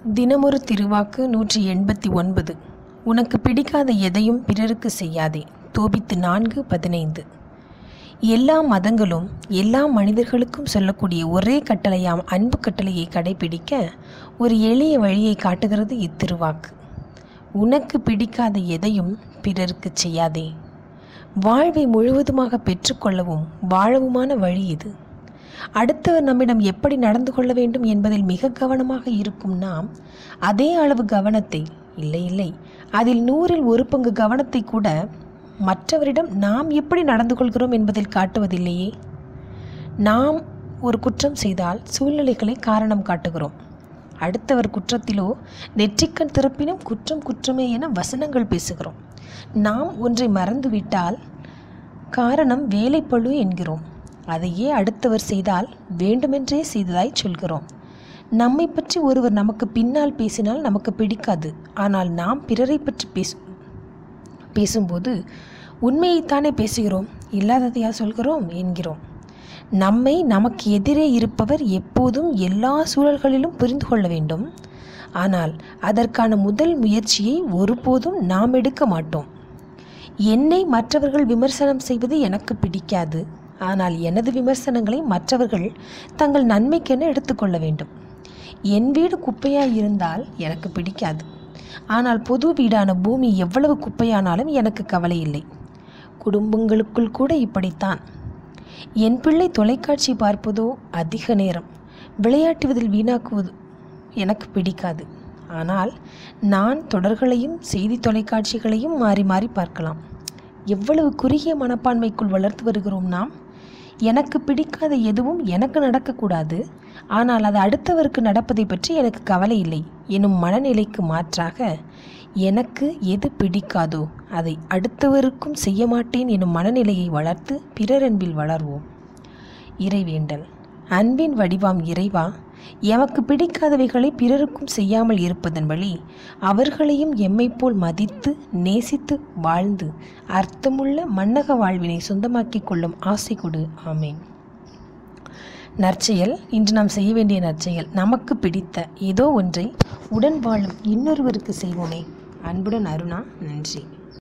தினமொரு திருவாக்கு நூற்றி எண்பத்தி ஒன்பது உனக்கு பிடிக்காத எதையும் பிறருக்கு செய்யாதே தோபித்து நான்கு பதினைந்து எல்லா மதங்களும் எல்லா மனிதர்களுக்கும் சொல்லக்கூடிய ஒரே கட்டளையாம் அன்பு கட்டளையை கடைபிடிக்க ஒரு எளிய வழியை காட்டுகிறது இத்திருவாக்கு உனக்கு பிடிக்காத எதையும் பிறருக்கு செய்யாதே வாழ்வை முழுவதுமாக பெற்றுக்கொள்ளவும் வாழவுமான வழி இது அடுத்தவர் நம்மிடம் எப்படி நடந்து கொள்ள வேண்டும் என்பதில் மிக கவனமாக இருக்கும் நாம் அதே அளவு கவனத்தை இல்லை இல்லை அதில் நூறில் ஒரு பங்கு கவனத்தை கூட மற்றவரிடம் நாம் எப்படி நடந்து கொள்கிறோம் என்பதில் காட்டுவதில்லையே நாம் ஒரு குற்றம் செய்தால் சூழ்நிலைகளை காரணம் காட்டுகிறோம் அடுத்தவர் குற்றத்திலோ நெற்றிக்கண் திறப்பினும் குற்றம் குற்றமே என வசனங்கள் பேசுகிறோம் நாம் ஒன்றை மறந்துவிட்டால் காரணம் வேலைப்பழு என்கிறோம் அதையே அடுத்தவர் செய்தால் வேண்டுமென்றே செய்ததாய் சொல்கிறோம் நம்மை பற்றி ஒருவர் நமக்கு பின்னால் பேசினால் நமக்கு பிடிக்காது ஆனால் நாம் பிறரை பற்றி பேசும் பேசும்போது உண்மையைத்தானே பேசுகிறோம் இல்லாததையா சொல்கிறோம் என்கிறோம் நம்மை நமக்கு எதிரே இருப்பவர் எப்போதும் எல்லா சூழல்களிலும் புரிந்து கொள்ள வேண்டும் ஆனால் அதற்கான முதல் முயற்சியை ஒருபோதும் நாம் எடுக்க மாட்டோம் என்னை மற்றவர்கள் விமர்சனம் செய்வது எனக்கு பிடிக்காது ஆனால் எனது விமர்சனங்களை மற்றவர்கள் தங்கள் நன்மைக்கென எடுத்துக்கொள்ள வேண்டும் என் வீடு குப்பையாக இருந்தால் எனக்கு பிடிக்காது ஆனால் பொது வீடான பூமி எவ்வளவு குப்பையானாலும் எனக்கு கவலை இல்லை குடும்பங்களுக்குள் கூட இப்படித்தான் என் பிள்ளை தொலைக்காட்சி பார்ப்பதோ அதிக நேரம் விளையாட்டுவதில் வீணாக்குவது எனக்கு பிடிக்காது ஆனால் நான் தொடர்களையும் செய்தி தொலைக்காட்சிகளையும் மாறி மாறி பார்க்கலாம் எவ்வளவு குறுகிய மனப்பான்மைக்குள் வளர்த்து வருகிறோம் நாம் எனக்கு பிடிக்காத எதுவும் எனக்கு நடக்கக்கூடாது ஆனால் அது அடுத்தவருக்கு நடப்பதை பற்றி எனக்கு கவலை இல்லை எனும் மனநிலைக்கு மாற்றாக எனக்கு எது பிடிக்காதோ அதை அடுத்தவருக்கும் செய்ய மாட்டேன் எனும் மனநிலையை வளர்த்து பிறரன்பில் வளர்வோம் இறைவேண்டல் அன்பின் வடிவாம் இறைவா எமக்கு பிடிக்காதவைகளை பிறருக்கும் செய்யாமல் இருப்பதன் வழி அவர்களையும் எம்மை போல் மதித்து நேசித்து வாழ்ந்து அர்த்தமுள்ள மன்னக வாழ்வினை சொந்தமாக்கிக் கொள்ளும் ஆசை கொடு ஆமேன் நற்செயல் இன்று நாம் செய்ய வேண்டிய நற்செயல் நமக்கு பிடித்த ஏதோ ஒன்றை உடன் வாழும் இன்னொருவருக்கு செய்வோமே அன்புடன் அருணா நன்றி